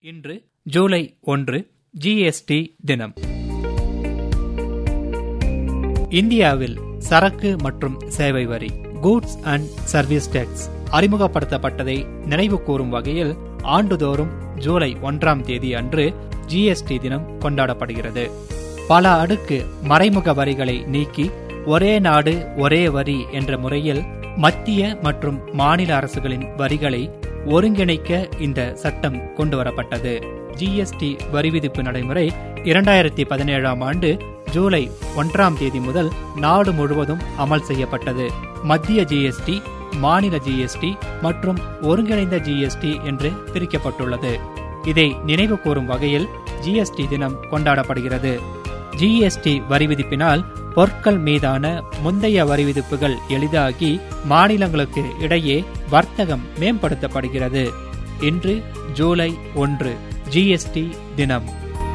இன்று ஜூலை ஒன்று ஜிஎஸ்டி தினம் இந்தியாவில் சரக்கு மற்றும் சேவை வரி கூட்ஸ் அண்ட் சர்வீஸ் டேக்ஸ் அறிமுகப்படுத்தப்பட்டதை நினைவு கூறும் வகையில் ஆண்டுதோறும் ஜூலை ஒன்றாம் தேதி அன்று ஜிஎஸ்டி தினம் கொண்டாடப்படுகிறது பல அடுக்கு மறைமுக வரிகளை நீக்கி ஒரே நாடு ஒரே வரி என்ற முறையில் மத்திய மற்றும் மாநில அரசுகளின் வரிகளை ஒருங்கிணைக்க இந்த சட்டம் கொண்டுவரப்பட்டது ஜிஎஸ்டி வரி விதிப்பு நடைமுறை இரண்டாயிரத்தி பதினேழாம் ஆண்டு ஜூலை ஒன்றாம் தேதி முதல் நாடு முழுவதும் அமல் செய்யப்பட்டது மத்திய ஜிஎஸ்டி மாநில ஜிஎஸ்டி மற்றும் ஒருங்கிணைந்த ஜிஎஸ்டி என்று பிரிக்கப்பட்டுள்ளது இதை நினைவு கூறும் வகையில் ஜிஎஸ்டி தினம் கொண்டாடப்படுகிறது ஜிஎஸ்டி வரி விதிப்பினால் பொருட்கள் மீதான முந்தைய வரி விதிப்புகள் எளிதாகி மாநிலங்களுக்கு இடையே வர்த்தகம் மேம்படுத்தப்படுகிறது இன்று ஜூலை ஒன்று ஜிஎஸ்டி தினம்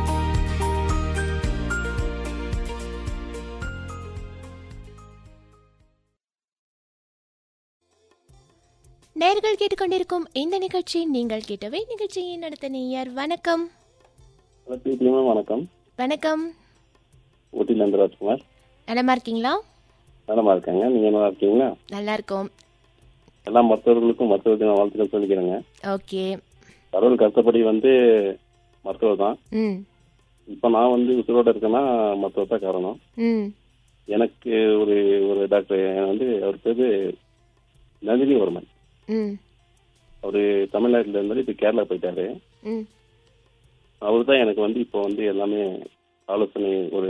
நேர்கள் கேட்டுக்கொண்டிருக்கும் இந்த நிகழ்ச்சி நீங்கள் கேட்டவை நிகழ்ச்சியின் அடுத்த நேயர் வணக்கம் திருப்பியுமே வணக்கம் வணக்கம் ஊட்டிலேருந்து ராஜ்குமார் நலமா இருக்கீங்களா நலமா இருக்காங்க நீங்க நல்லா இருக்கீங்களா நல்லா இருக்கோம் எல்லா மருத்துவர்களுக்கும் மருத்துவ தின வாழ்த்துக்கள் சொல்லிக்கிறேங்க ஓகே கடவுள் கஷ்டப்படி வந்து மருத்துவர் தான் ம் இப்போ நான் வந்து உசுரோட இருக்கேன்னா மருத்துவர் தான் காரணம் ம் எனக்கு ஒரு ஒரு டாக்டர் வந்து அவர் பேரு நந்தினி வர்மன் ம் அவர் தமிழ்நாட்டில் இருந்தாலும் இப்போ கேரளா போயிட்டாரு ம் அவர் தான் எனக்கு வந்து இப்போ வந்து எல்லாமே ஆலோசனை ஒரு